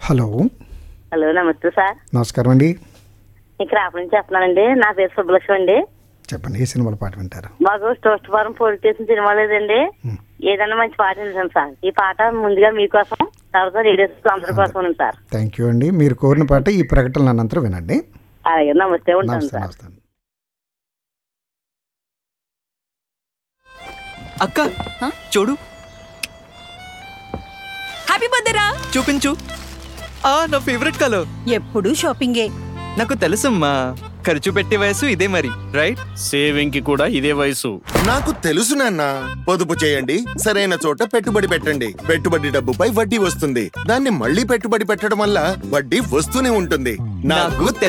hello hello నమస్తే sir నమస్కారం అండి నేను క్రాప్ నుంచి చేస్తున్నానండి నా పేరు సుబ్బలక్ష్మి అండి చెప్పండి ఏ సినిమాల పాట వింటారు మాకు స్టోస్టపురం పోలీస్ స్టేషన్ సినిమా లేదండి ఏదన్నా మంచి పాట వింటాను సార్ ఈ పాట ముందుగా మీకోసం తర్వాత రేడియో అందరి కోసం ఉంది సార్ థ్యాంక్ యూ అండి మీరు కోరిన పాట ఈ ప్రకటనల అనంతరం వినండి అలాగే నమస్తే ఉంటాను నమస్తే సార్ నమస్తే అక్క చూడు హ్యాపీ బర్త్డే రా చూపించు ఆ నా ఫేవరెట్ కలర్ ఎప్పుడు షాపింగే నాకు తెలుసమ్మా ఖర్చు పెట్టే వయసు ఇదే మరి రైట్ సేవింగ్ కి కూడా ఇదే వయసు నాకు తెలుసు నాన్న పొదుపు చేయండి సరైన చోట పెట్టుబడి పెట్టండి పెట్టుబడి డబ్బుపై వడ్డీ వస్తుంది దాన్ని మళ్ళీ పెట్టుబడి పెట్టడం వల్ల వడ్డీ వస్తూనే ఉంటుంది నాకు